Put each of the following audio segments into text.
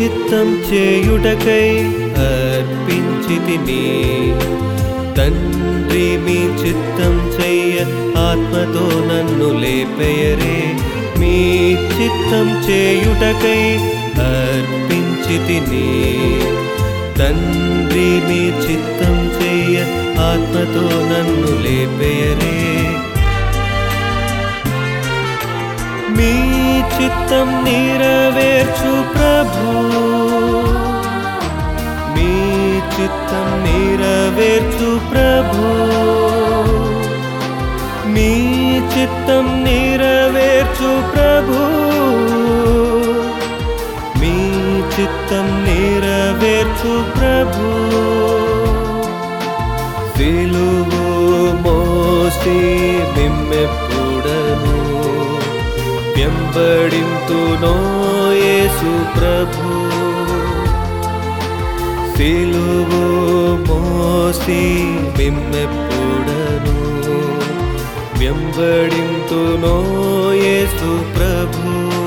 చిత్తం చేయుటకై అర్పించితిని తండ్రి మీ చిత్తం చెయ్య ఆత్మతో నన్ను లేపెయరే మీ చిత్తం చేయుటకై అర్పించితిని తండ్రి మీ చిత్తం చెయ్య ఆత్మతో నన్ను లేపెయరే మీ చిత్తం నెరవేర్చు ప్రభు మీ చిత్తం నెరవేర్చు ప్రభు మీ చిత్తం నెరవేర్చు ప్రభు మీ చిత్తం నెరవేర్చు ప్రభు సిలువు మోసి మిమ్మెప్పుడను వెంబడింతునో యేసు ప్రభు సిలువు మోసి మిమ్మెప్పుడను వెంబడింతునో యేసు ప్రభు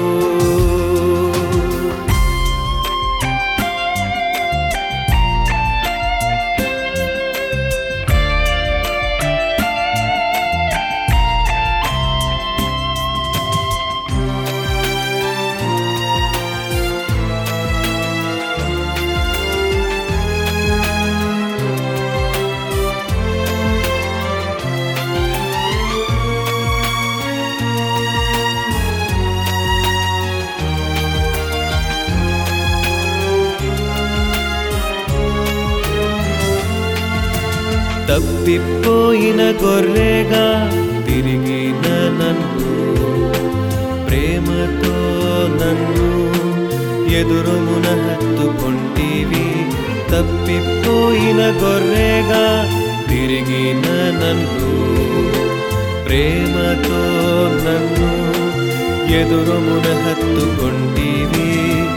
తప్పిపోయిన గొర్రెగా తిరిగిన నన్ను ప్రేమతో నన్ను ఎదురుమున హత్తుకొంటివి తప్పిపోయిన గొర్రెగా తిరిగిన నన్ను ప్రేమతో నన్ను ఎదురుమున హత్తుకొంటివి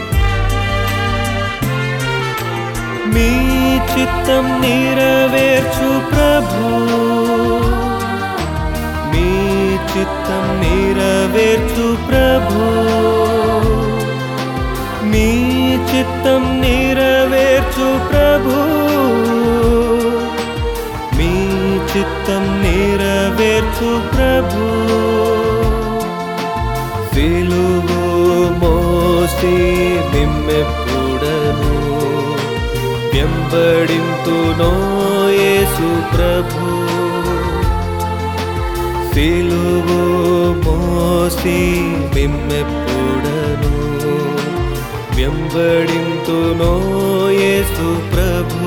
మీ చిత్తం నెరవేర్చు ప్రభు మీ చిత్తం నెరవేర్చు ప్రభు మీ చిత్తం నెరవేర్చు ప్రభు మీ చిత్తం నెరవేర్చు ప్రభు సిలువు మోసి మిమ్మెప్పుడను వెంబడింతునో యేసు ప్రభు సిలువు మోసి మిమ్మెప్పుడను వెంబడింతునో యేసు ప్రభు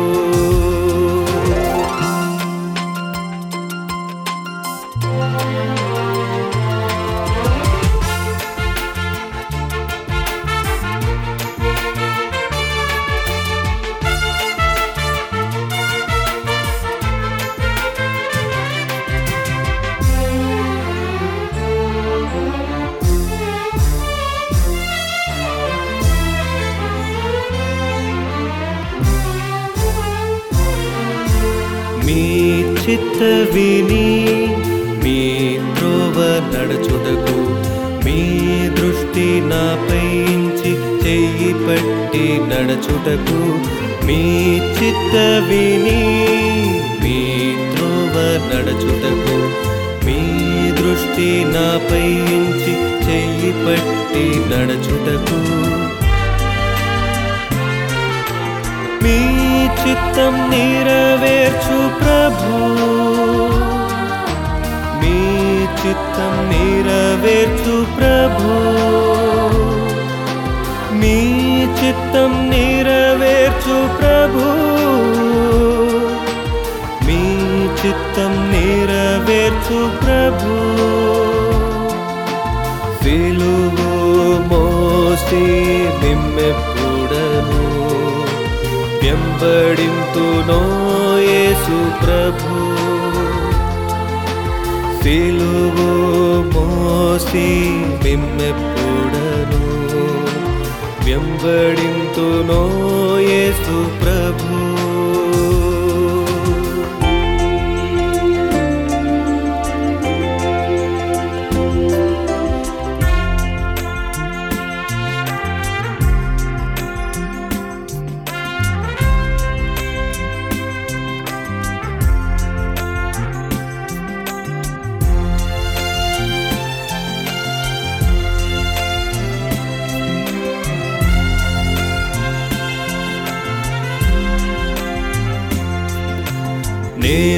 మీ చిత్త విని మీ త్రోవ నడుచుటకు మీ దృష్టి నాపైంచి చెయ్యి పట్టి నడుచుటకు మీ చిత్త విని మీ త్రోవ నడుచుటకు మీ దృష్టి నాపైంచి చెయ్యి పట్టి నడుచుటకు మీ చిత్తం నెరవేర్చు ప్రభు మీ చిత్తం నెరవేర్చు ప్రభు మీ చిత్తం నెరవేర్చు ప్రభు మీ చిత్తం నెరవేర్చు ప్రభు సిలువు మోసి మిమ్మెప్పుడను వెంబడింతునో యేసు ప్రభు సిలువు మోసి మిమ్మెప్పుడను వెంబడింతునో యేసు ప్రభు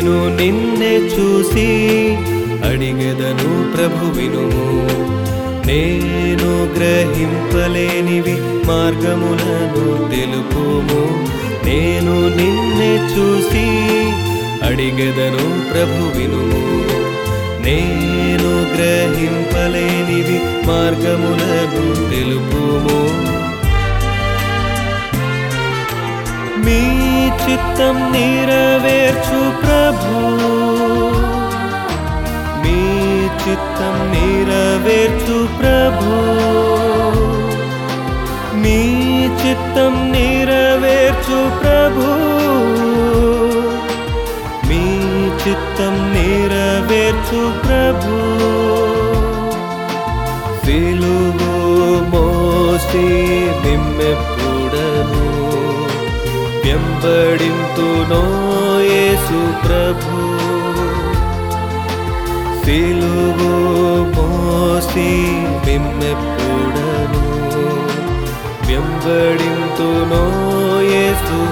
నేను నిన్నే చూసి అడిగెదను ప్రభు వినుము నేను గ్రహింపలేనివి మార్గములను తెలుపుము నేను నిన్నే చూసి అడిగెదను ప్రభు వినుము నేను గ్రహింపలేనివి మార్గములను తెలుపుము మీ చిత్తం నెరవేర్చు ప్రభు మీ చిత్తం నెరవేర్చు ప్రభు మీ చిత్తం నెరవేర్చు ప్రభు మీ చిత్తం నెరవేర్చు ప్రభు సిలువు మోసి నిమ్మెప్పుడను వెంబడింతునో యేసు ప్రభు సిలువు మోసి నిమ్మెప్పుడను వెంబడింతునో యేసు